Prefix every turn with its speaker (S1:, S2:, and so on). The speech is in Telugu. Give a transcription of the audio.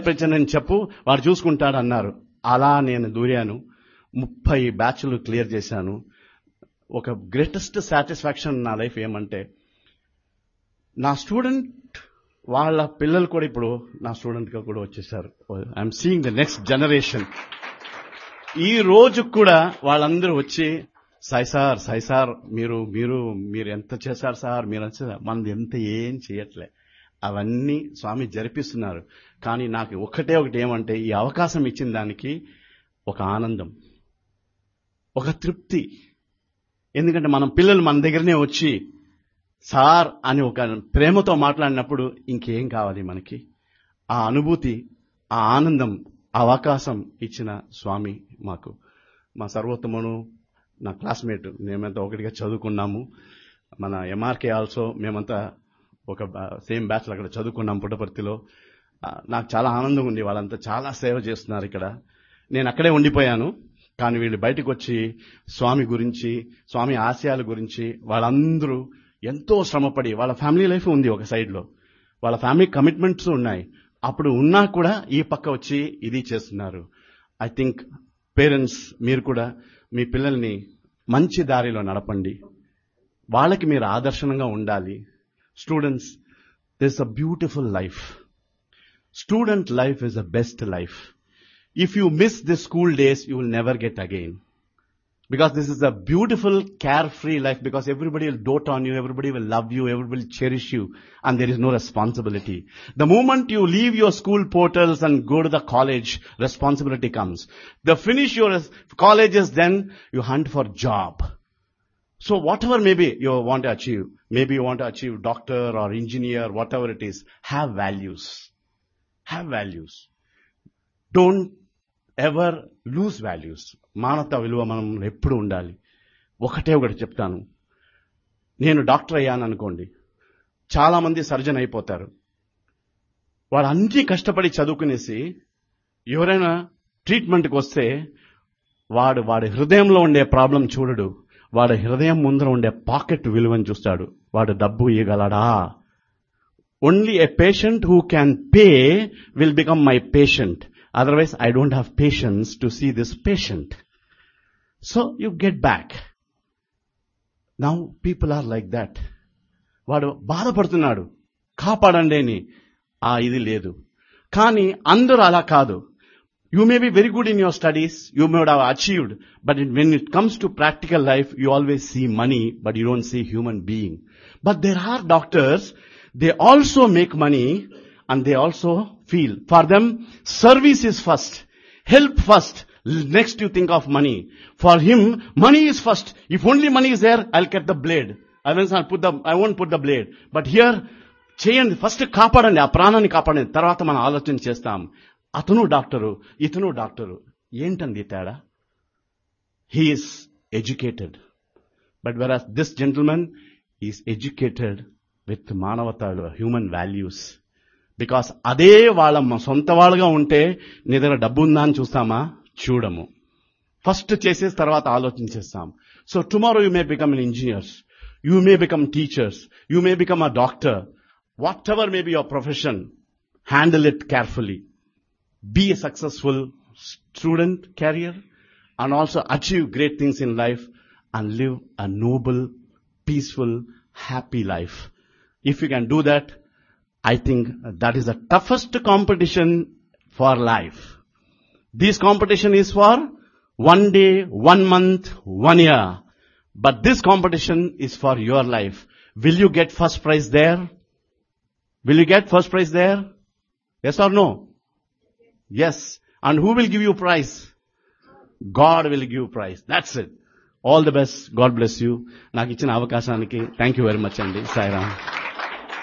S1: నేర్పించనని చెప్పు వాడు చూసుకుంటాడు అన్నారు అలా నేను దూరాను ముప్పై బ్యాచ్లు క్లియర్ చేశాను ఒక గ్రేటెస్ట్ సాటిస్ఫాక్షన్ నా లైఫ్ ఏమంటే నా స్టూడెంట్ వాళ్ళ పిల్లలు కూడా ఇప్పుడు నా స్టూడెంట్ గా కూడా వచ్చేసారు I'm seeing the next generation ఈ రోజు కూడా వాళ్ళందరూ వచ్చి సాయి సార్ సాయి సార్ మీరు మీరు మీరు ఎంత చేశారు సార్ మీరు ఎంత చేశారు?" మనది ఎంత ఏం చేయట్లే అవన్నీ స్వామి జరిపిస్తున్నారు కానీ నాకు ఒకటే ఒకటి ఏమంటే ఈ అవకాశం ఇచ్చిన దానికి ఒక ఆనందం ఒక తృప్తి ఎందుకంటే మనం పిల్లలు మన దగ్గరనే వచ్చి సార్ అని ఒక ప్రేమతో మాట్లాడినప్పుడు ఇంకేం కావాలి మనకి ఆ అనుభూతి ఆ ఆనందం ఆ అవకాశం ఇచ్చిన స్వామి మాకు మా సర్వోత్తమును నా క్లాస్మేట్ మేమంతా ఒకటిగా చదువుకున్నాము మన ఎంఆర్కే ఆల్సో మేమంతా ఒక సేమ్ బ్యాచ్లో అక్కడ చదువుకున్నాం పుట్టపర్తిలో ఆ, నాకు చాలా ఆనందం ఉంది వాళ్ళంతా చాలా సేవ చేస్తున్నారు ఇక్కడ నేను అక్కడే ఉండిపోయాను కానీ వీళ్ళు బయటకు వచ్చి స్వామి గురించి స్వామి ఆశయాల గురించి వాళ్ళందరూ ఎంతో శ్రమపడి వాళ్ళ ఫ్యామిలీ లైఫ్ ఉంది ఒక సైడ్లో వాళ్ళ ఫ్యామిలీ కమిట్మెంట్స్ ఉన్నాయి అప్పుడు ఉన్నా కూడా ఈ పక్క వచ్చి ఇది చేస్తున్నారు ఐ థింక్ పేరెంట్స్ మీరు కూడా మీ పిల్లల్ని మంచి దారిలో నడపండి వాళ్ళకి మీరు ఆదర్శనంగా ఉండాలి students this a beautiful life student life is a best life if you miss the school days, you will never get again. Because this is a beautiful, carefree life because everybody will dote on you, everybody will love you, everybody will cherish you, and there is no responsibility. The moment you leave your school portals and go to the college, responsibility comes. The finish your colleges, then you hunt for job. So whatever maybe you want to achieve, maybe you want to achieve doctor or engineer, whatever it is, have values. Have values. Don't ever lose values మానవత విలువ మనం ఎప్పుడు ఉండాలి ఒకటే ఒకటి చెప్తాను నేను డాక్టర్ అయ్యాను అనుకోండి చాలా మంది సర్జన్ అయిపోతారు వాడు అన్ని కష్టపడి చదువుకునేసి ఎవరైనా ట్రీట్మెంట్కి వస్తే వాడు వాడి హృదయంలో ఉండే ప్రాబ్లం చూడడు వాడి హృదయం ముందర ఉండే పాకెట్ విలువని చూస్తాడు వాడు డబ్బు ఇవ్వగలడా only a patient who can pay will become my patient Otherwise, I don't have patience to see this patient. So you get back. Now people are like that. వాడు బాధపడుతున్నాడు కాపాడండి అని ఆ ఇది లేదు కానీ అందరూ అలా కాదు you may be very good in your studies you may have achieved but when it comes to practical life you always see money but you don't see human being but there are doctors they also make money and they also feel. For them, service is first. Help first. Next you think of money. For him, money is first. If only money is there, I'll get the blade. I won't put the, I won't put the blade. But here, చేయండి ఫస్ట్ కాపాడండి ఆ ప్రాణాన్ని కాపాడండి తర్వాత మనం ఆలోచన చేస్తాం అతను డాక్టరు ఇతను డాక్టరు ఏంటండి ఈ తేడా he is educated but where this gentleman is educated with మానవత హ్యూమన్ వాల్యూస్ బికాస్ అదే వాళ్ళ సొంత వాళ్ళగా ఉంటే నీ దగ్గర డబ్బు ఉందా అని చూస్తామా చూడము ఫస్ట్ చేసేసి తర్వాత ఆలోచించేస్తాం so tomorrow you may become an engineers you may become teachers you may become a doctor whatever may be your profession handle it carefully be a successful student career and also achieve great things in life and live a noble, peaceful, happy life. If you can do that, I think that is the toughest competition for life. This competition is for one day, one month, one year. But this competition is for your life. Will you get first prize there? Will you get first prize there? Yes or no? Yes. And who will give you prize? God will give you prize. That's it. All the best. God bless you. నాకు ఇచ్చిన అవకాశానికి థ్యాంక్ యూ వెరీ మచ్ అండి సాయిరామ్